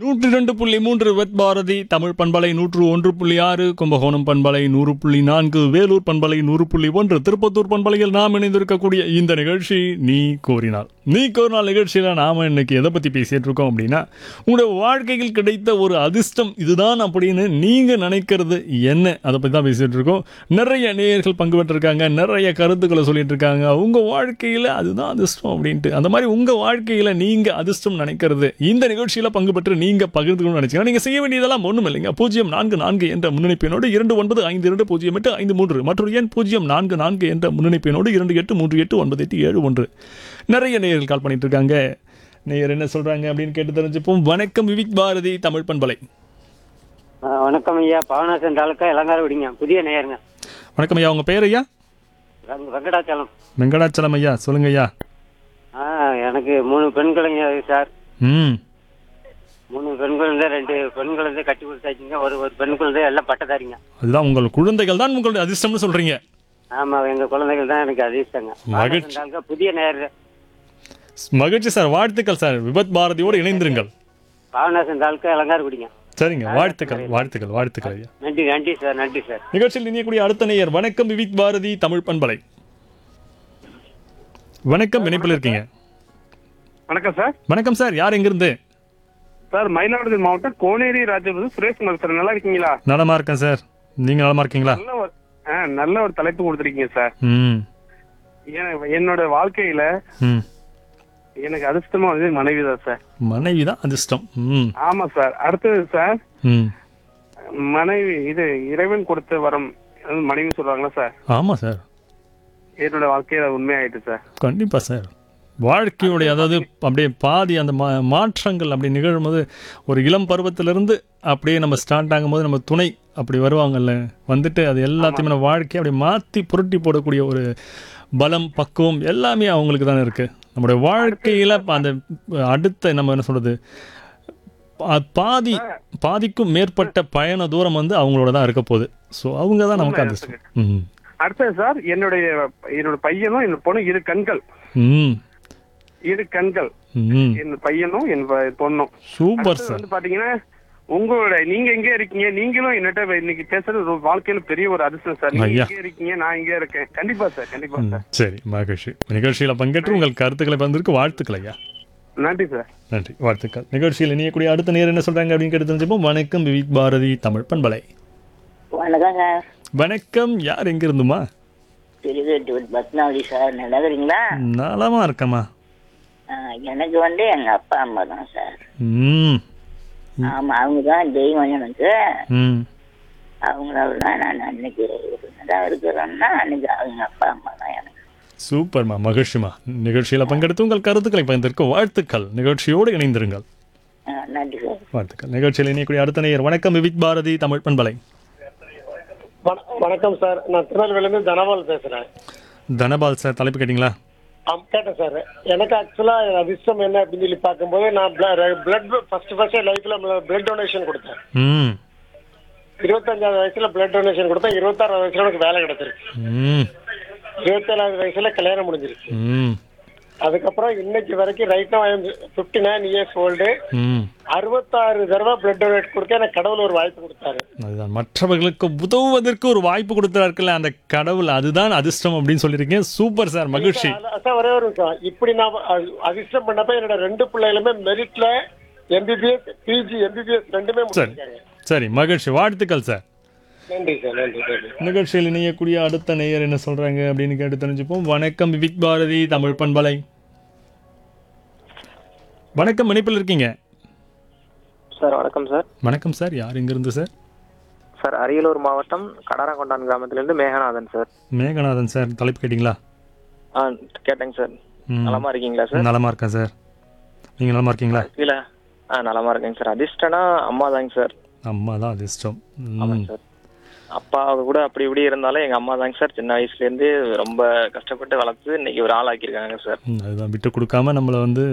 நூற்றி ரெண்டு புள்ளி மூன்று வெத் பாரதி தமிழ் பண்பலை நூற்று ஒன்று புள்ளி ஆறு கும்பகோணம் பண்பலை நூறு புள்ளி நான்கு வேலூர் பண்பலை நூறு புள்ளி ஒன்று திருப்பத்தூர் பண்பலையில் நாம் இணைந்திருக்கக்கூடிய இந்த நிகழ்ச்சி நீ கோரினால் நீ கோரினால் நிகழ்ச்சியில் நாம் இன்னைக்கு எதை பற்றி பேசிட்டு இருக்கோம் அப்படின்னா உங்களுடைய வாழ்க்கையில் கிடைத்த ஒரு அதிர்ஷ்டம் இதுதான் அப்படின்னு நீங்கள் நினைக்கிறது என்ன அதை பற்றி தான் பேசிட்டு இருக்கோம் நிறைய நேயர்கள் பங்கு பெற்றிருக்காங்க நிறைய கருத்துக்களை சொல்லிட்டு இருக்காங்க உங்கள் வாழ்க்கையில் அதுதான் அதிர்ஷ்டம் அப்படின்ட்டு அந்த மாதிரி உங்கள் வாழ்க்கையில் நீங்கள் அதிர்ஷ்டம் நினைக்கிறது இந்த நிகழ்ச்சியில் பங்கு பெற்று நீங்கள் பகிர்ந்துக்கணும்னு நினைச்சீங்கன்னா நீங்கள் செய்ய வேண்டியதெல்லாம் ஒன்றும் இல்லைங்க பூஜ்ஜியம் நான்கு நான்கு என்ற முன்னணிப்பினோடு இரண்டு ஒன்பது ஐந்து இரண்டு பூஜ்ஜியம் எட்டு ஐந்து மூன்று மற்றொரு எண் பூஜ்ஜியம் நான்கு நான்கு என்ற முன்னணிப்பினோடு இரண்டு எட்டு மூன்று எட்டு ஒன்பது எட்டு ஏழு ஒன்று நிறைய நேயர்கள் கால் பண்ணிட்டு இருக்காங்க நேயர் என்ன சொல்கிறாங்க அப்படின்னு கேட்டு தெரிஞ்சுப்போம் வணக்கம் விவிக் பாரதி தமிழ் பண்பலை ஆ, வணக்கம் ஐயா பாவனாசன் தாலுக்கா இளங்கார விடிங்க புதிய நேயருங்க வணக்கம் ஐயா உங்கள் பேர் ஐயா வெங்க- வெங்கடாச்சலம் வெங்கடாச்சலம் ஐயா சொல்லுங்க ஐயா ஆ எனக்கு மூணு பெண் குழந்தைங்க சார் ம் மூணு பெண் குழந்தை ரெண்டு பெண் குழந்தை கட்டி கொடுத்தாச்சுங்க ஒரு ஒரு பெண் குழந்தை எல்லாம் பட்டதாரிங்க அதுதான் உங்கள் குழந்தைகள் தான் உங்களுடைய அதிர்ஷ்டம்னு சொல்கிறீங்க ஆமா எங்க குழந்தைகள் தான் எனக்கு அதிர்ஷ்டங்க மகிழ்ச்சி. பாவனாசன் தாலுக்கா புதிய நேயர் மகிழ்ச்சி சார் வாழ்த்துக்கள் சார் விபத் பாரதியோடு இணைந்திருங்கள் பாவனாசன் தாலுக்கா இளங்கார விடிங்க சரிங்க வாழ்த்துக்கள் வாழ்த்துக்கள் வாழ்த்துக்கள் ஐயா நன்றி நன்றி சார் நன்றி சார் நிகழ்ச்சியில் இணையக்கூடிய அடுத்த நேயர் வணக்கம் விவிக் பாரதி தமிழ் பண்பலை வணக்கம் இணைப்பில் இருக்கீங்க வணக்கம் சார் வணக்கம் சார் யார் எங்கிருந்து சார் மயிலாடுதுறை மாவட்டம் கோனேரி ராஜபுரம் சுரேஷ்குமார் சார் நல்லா இருக்கீங்களா நலமா இருக்கேன் சார் நீங்க நலமா இருக்கீங்களா நல்ல ஒரு ஆ, நல்ல ஒரு தலைப்பு கொடுத்துருக்கீங்க சார் ம் என- என்னோட வாழ்க்கையில ம் எனக்கு அதிர்ஷ்டமா வந்து மனைவி தான் சார் மனைவி தான் அதிர்ஷ்டம் ம் ஆமா சார் அடுத்தது சார் ம் மனைவி இது இறைவன் கொடுத்த வரம் அது மனைவி சொல்றாங்களா சார் ஆமாம் சார் என்னோட வாழ்க்கையில உண்மையாயிட்டு சார் கண்டிப்பாக சார் வாழ்க்கையுடைய அதாவது அப்படியே பாதி அந்த மா மாற்றங்கள் அப்படி நிகழும்போது ஒரு இளம் பருவத்திலிருந்து அப்படியே நம்ம ஸ்டார்ட் ஆகும்போது நம்ம துணை அப்படி வருவாங்கல்ல வந்துட்டு அது எல்லாத்தையுமே நம்ம வாழ்க்கையை அப்படியே மாற்றி புரட்டி போடக்கூடிய ஒரு பலம் பக்குவம் எல்லாமே அவங்களுக்கு தானே இருக்குது நம்முடைய வாழ்க்கையில் அந்த அடுத்த நம்ம என்ன சொல்கிறது பாதி பாதிக்கும் மேற்பட்ட பயண தூரம் வந்து அவங்களோட தான் இருக்க போகுது ஸோ அவங்க தான் நமக்கு அந்த ம் அடுத்தது சார் என்னுடைய என்னோட பையனும் என்னோட பொண்ணும் இரு கண்கள் ம் இரு கண்கள் ம் என் பையனும் என் ப- பொண்ணும் சூப்பர் அடுத்தது சார் வந்து பாத்தீங்கன்னா உங்களோட நீங்க எங்க இருக்கீங்க நீங்களும் என்னட்ட இன்னைக்கு பேசுறது ஒரு வாழ்க்கையில பெரிய ஒரு அதிர்ஷ்டம் சார் நீங்க ஐயா. எங்க இருக்கீங்க நான் இங்க இருக்கேன் கண்டிப்பா சார் கண்டிப்பா ம், சார் சரி மகிழ்ச்சி நிகழ்ச்சியில் பங்கேற்று உங்கள் கருத்துக்களை பகிர்ந்ததற்கு வாழ்த்துக்கள் ஐயா நன்றி சார் நன்றி வாழ்த்துக்கள் நிகழ்ச்சியில் இணையக்கூடிய அடுத்த நேரம் என்ன சொல்றாங்க அப்படின்னு கேட்டு தெரிஞ்சுப்போம் வணக்கம் விவிக் பாரதி தமிழ் பண்பலை வணக்கம் சார் வணக்கம் யார் எங்க இருந்துமா திருவேட்டூர் பத்மாவதி சார் நல்லா இருக்கிறீங்களா நலமா இருக்கம்மா ஆ, எனக்கு வந்து எங்க அப்பா அம்மா தான் சார் ம் ஆமா அவங்க தான் தெய்வம் எனக்கு ம் அவங்களால தான் நான் அன்னைக்கு தான் இருக்கிறேன்னா அன்னைக்கு அவங்க அப்பா அம்மா தான் எனக்கு சூப்பர்மா மகிழ்ச்சிமா நிகழ்ச்சியில் பங்கெடுத்து உங்கள் கருத்துக்களை பகிர்ந்ததற்கு வாழ்த்துக்கள் நிகழ்ச்சியோடு இணைந்திருங்கள் ஆ, நன்றி சார் வாழ்த்துக்கள் நிகழ்ச்சியில் இணையக்கூடிய அடுத்த நேயர் வணக்கம் விவிக் பாரதி தமிழ் பண்பலை வண- வணக்கம் சார் நான் திருநெல்வேலியிருந்து தனபால் பேசுறேன் தனபால் சார் தலைப்பு கேட்டிங்களா ஆம், கேட்டேன் சார் எனக்கு ஆக்சுவலா அதிர்ஷ்டம் என்ன அப்படின்னு சொல்லி பார்க்கும்போது நான் பிளட் ஃபர்ஸ்ட் ஃபர்ஸ்ட் லைஃப்ல பிளட் டொனேஷன் கொடுத்தேன் ம் இருபத்தஞ்சாவது வயசுல பிளட் டொனேஷன் கொடுத்தேன் இருபத்தாறாவது வயசுல எனக்கு வேலை கிடைச்சிருக்கு ம் இருபத்தேழாவது வயசுல கல்யாணம் முடிஞ்சிருச்சு ம் அதுக்கப்புறம் இன்னைக்கு வரைக்கும் right now fifty nine years old ம் அறுபத்தாறு தடவை பிளட் டொனேட் கொடுக்க எனக்கு கடவுள் ஒரு வாய்ப்பு கொடுத்தாரு அதுதான் மற்றவர்களுக்கு உதவுவதற்கு ஒரு வாய்ப்பு கொடுத்தாருக்குல்ல அந்த கடவுள் அதுதான் அதிர்ஷ்டம் அப்படின்னு சொல்லியிருக்கீங்க சூப்பர் சார் மகிழ்ச்சி அதான் சார் ஒரே ஒரு நிமிஷம் இப்படி நான் அ- அதிர்ஷ்டம் பண்ணப்ப என்னோட ரெண்டு பிள்ளைகளுமே மெரிட்ல எம்பிபிஎஸ் பிஜி எம்பிபிஎஸ் ரெண்டுமே சரி முடிச்சிருக்காங்க சரி மகிழ்ச்சி வாழ்த்துக்கள் சார் நன்றி சார் நன்றி நன்றி நிகழ்ச்சியில் இணையக்கூடிய அடுத்த நேயர் என்ன சொல்றாங்க அப்படின்னு கேட்டு தெரிஞ்சுப்போம் வணக்கம் விவிக் பாரதி தமிழ் பண்பலை வணக்கம் இணைப்பில் இருக்கீங்க சார் வணக்கம் சார் வணக்கம் சார் யார் இங்கிருந்து சார் சார் அரியலூர் மாவட்டம் கடாரங்கொண்டான் கிராமத்திலிருந்து மேகநாதன் சார் மேகநாதன் சார் தலைப்பு கேட்டிங்களா ஆ கேட்டேங்க சார் ம். நலமா இருக்கீங்களா சார் நலமா இருக்கேன் சார் நீங்க நலமா இருக்கீங்களா கீழே ஆ நலமா இருக்கேங்க சார் அதிர்ஷ்டனா அம்மா தாங்க சார் அம்மா தான் அதிர்ஷ்டம் ம். ஆமாங்க சார் அப்பா கூட அப்படி இப்படி இருந்தாலும் எங்க அம்மா தாங்க சார் சின்ன வயசுல இருந்து ரொம்ப கஷ்டப்பட்டு வளர்த்து இன்னைக்கு ஒரு ஆள் ஆக்கியிருக்காங்க சார் ம், அதுதான் விட்டு கொடுக்காம நம்மளை வந்து